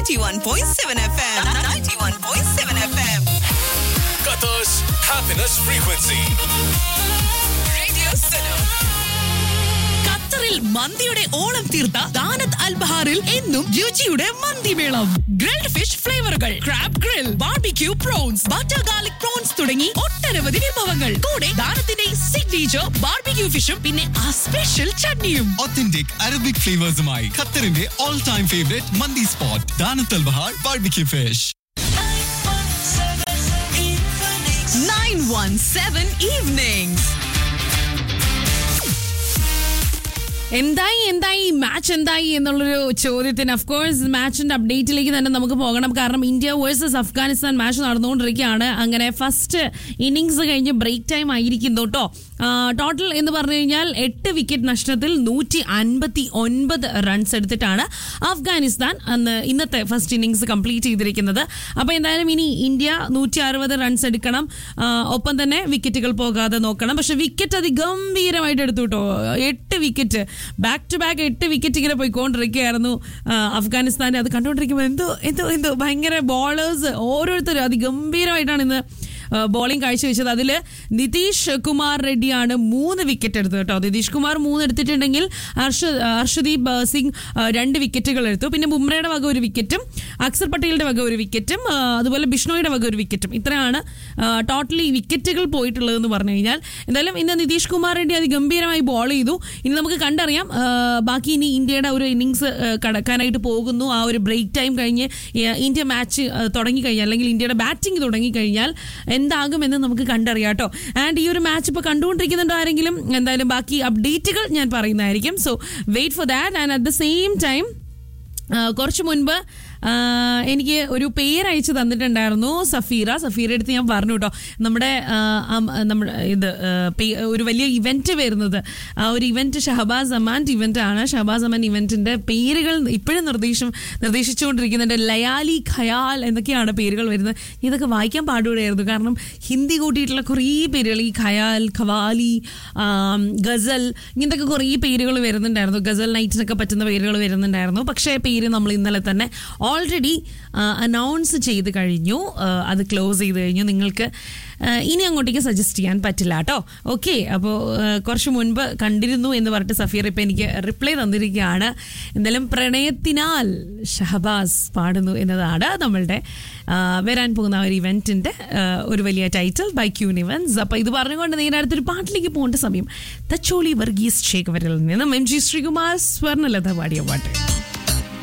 91.7 FM. 91.7 FM. Qatar's happiness frequency. Radio Suno. ഖത്തറിൽ മന്തിയുടെ ഓളം തീർത്ത ദാനത്ത് അൽബഹാറിൽ എന്നും രുചിയുടെ മന്തിമേളം ഗ്രിൽഡ് ഫിഷ് ഫ്ലേവറുകൾ crab grill barbecue prawns butter garlic prawns തുടങ്ങി ഒട്ടനവധി വിഭവങ്ങൾ കൂടെ ദാനത്തിന്റെ സിഗ്നേച്ചർ ബാർബിക്യൂ ഫിഷും പിന്നെ ആ സ്പെഷ്യൽ ചട്നിയും authentic Arabic flavors-മായി ഖത്തറിന്റെ all time favorite മന്തി spot Danat Al Bahar barbecue fish 917 evenings. എന്തായി എന്തായി മാച്ച് എന്തായി എന്നുള്ളൊരു ചോദ്യത്തിന് of course മാച്ചിന്റെ അപ്ഡേറ്റിലേക്ക് തന്നെ നമുക്ക് പോകണം കാരണം ഇന്ത്യ വേഴ്സസ് അഫ്ഗാനിസ്ഥാൻ മാച്ച് നടന്നുകൊണ്ടിരിക്കുകയാണ് അങ്ങനെ ഫസ്റ്റ് ഇന്നിങ്സ് കഴിഞ്ഞ് ബ്രേക്ക് ടൈം ആയിരിക്കുന്നു കേട്ടോ ടോട്ടൽ എന്ന് പറഞ്ഞു കഴിഞ്ഞാൽ എട്ട് വിക്കറ്റ് നഷ്ടത്തിൽ നൂറ്റി അൻപത്തി ഒൻപത് റൺസ് എടുത്തിട്ടാണ് അഫ്ഗാനിസ്ഥാൻ അന്ന് ഇന്നത്തെ ഫസ്റ്റ് ഇന്നിങ്സ് കംപ്ലീറ്റ് ചെയ്തിരിക്കുന്നത് അപ്പോൾ എന്തായാലും ഇനി ഇന്ത്യ നൂറ്റി അറുപത് റൺസ് എടുക്കണം ആ, ഒപ്പം തന്നെ വിക്കറ്റുകൾ പോകാതെ നോക്കണം പക്ഷെ വിക്കറ്റ് അതിഗംഭീരമായിട്ട് എടുത്തു കേട്ടോ എട്ട് വിക്കറ്റ് ബാക്ക് ടു ബാക്ക് എട്ട് വിക്കറ്റ് ഇങ്ങനെ പോയിക്കൊണ്ടിരിക്കുകയായിരുന്നു ആ, അഫ്ഗാനിസ്ഥാൻ അത് കണ്ടുകൊണ്ടിരിക്കുമ്പോൾ എന്തോ എന്തോ എന്തോ ഭയങ്കര ബോളേഴ്സ് ഓരോരുത്തരും അതിഗംഭീരമായിട്ടാണ് ഇന്ന് ബോളിംഗ് കാഴ്ചവെച്ചത് അതിൽ നിതീഷ് കുമാർ റെഡ്ഡിയാണ് മൂന്ന് വിക്കറ്റ് എടുത്തത് കേട്ടോ നിതീഷ് കുമാർ മൂന്ന് എടുത്തിട്ടുണ്ടെങ്കിൽ ഹർഷ ഹർഷദീപ് ആ, സിംഗ് ആ, രണ്ട് വിക്കറ്റുകൾ എടുത്തു പിന്നെ ബുംറയുടെ വക ഒരു വിക്കറ്റും അക്സർ പട്ടേലിന്റെ വക ഒരു വിക്കറ്റും ആ, അതുപോലെ ബിഷ്ണോയുടെ വക ഒരു വിക്കറ്റും ഇത്രയാണ് ടോട്ടലി വിക്കറ്റുകൾ പോയിട്ടുള്ളതെന്ന് പറഞ്ഞു കഴിഞ്ഞാൽ എന്തായാലും ഇന്ന് നിതീഷ് കുമാർ റെഡ്ഡി അതിഗംഭീരമായി ബോൾ ചെയ്തു ഇനി നമുക്ക് കണ്ടറിയാം ആ, ബാക്കി ഇനി ഇന്ത്യയുടെ ഒരു ഇന്നിങ്സ് കടക്കാനായിട്ട് പോകുന്നു ആ ഒരു ബ്രേക്ക് ടൈം കഴിഞ്ഞ് ആ, ഇന്ത്യ മാച്ച് തുടങ്ങിക്കഴിഞ്ഞാൽ അല്ലെങ്കിൽ ഇന്ത്യയുടെ ബാറ്റിംഗ് തുടങ്ങിക്കഴിഞ്ഞാൽ എന്താകുമെന്ന് നമുക്ക് കണ്ടറിയാം കേട്ടോ ആൻഡ് ഈ ഒരു മാച്ച് ഇപ്പോൾ കണ്ടുകൊണ്ടിരിക്കുന്നുണ്ടോ ആരെങ്കിലും എന്തായാലും ബാക്കി അപ്ഡേറ്റുകൾ ഞാൻ പറയുന്നതായിരിക്കും so wait for that and at the same time കുറച്ച് മുൻപ് ആ, എനിക്ക് ഒരു പേര് അയച്ചു തന്നിട്ടുണ്ടായിരുന്നു സഫീറ സഫീറ അടുത്ത് ഞാൻ പറഞ്ഞു കേട്ടോ നമ്മുടെ ആ, അം- നമ്മുടെ ഇത് ആ, പേ- ഒരു വലിയ ഇവന്റ് വരുന്നത് ആ ഒരു ഇവന്റ് ഷഹബാസ് അമാൻ ഇവന്റ് ആണ് ഷഹബാസ് അമാൻ ഇവന്റിന്റെ പേരുകൾ ഇപ്പോഴും നിർദ്ദേശം നിർദ്ദേശിച്ചുകൊണ്ടിരിക്കുന്നുണ്ട് ലയാലി ഖയാൽ എന്നൊക്കെയാണ് പേരുകൾ വരുന്നത് ഇതൊക്കെ വായിക്കാൻ പാടുകൂടെയായിരുന്നു കാരണം ഹിന്ദി കൂട്ടിയിട്ടുള്ള കുറേ പേരുകൾ ഈ ഖയാൽ ഖവാലി ആം, ഗസൽ ഇങ്ങനത്തെ കുറേ പേരുകൾ വരുന്നുണ്ടായിരുന്നു ഗസൽ നൈറ്റിനൊക്കെ പറ്റുന്ന പേരുകൾ വരുന്നുണ്ടായിരുന്നു പക്ഷേ പേര് നമ്മൾ ഇന്നലെ തന്നെ ഓൾറെഡി അനൗൺസ് ചെയ്ത് കഴിഞ്ഞു ആ, അത് ക്ലോസ് ചെയ്ത് കഴിഞ്ഞു നിങ്ങൾക്ക് ആ, ഇനി അങ്ങോട്ടേക്ക് സജസ്റ്റ് ചെയ്യാൻ പറ്റില്ല കേട്ടോ ഓക്കെ അപ്പോൾ കുറച്ച് മുൻപ് കണ്ടിരുന്നു എന്ന് പറഞ്ഞിട്ട് സഫീർ ഇപ്പം എനിക്ക് റിപ്ലൈ തന്നിരിക്കുകയാണ് എന്തായാലും പ്രണയത്തിനാൽ ഷഹബാസ് പാടുന്നു എന്നതാണ് നമ്മളുടെ ആ, വരാൻ പോകുന്ന ആ ഒരു ഇവൻറ്റിൻ്റെ ഒരു വലിയ ടൈറ്റിൽ ബൈ ക്യൂൻ ഇവൻസ് അപ്പോൾ ഇത് പറഞ്ഞുകൊണ്ട് നേരെ അടുത്തൊരു പാട്ടിലേക്ക് പോകേണ്ട സമയം തച്ചോളി വർഗീസ് ശേഖവരിൽ നിന്നും എം ജി ശ്രീകുമാർ സ്വർണ്ണലത പാടിയ പാട്ട്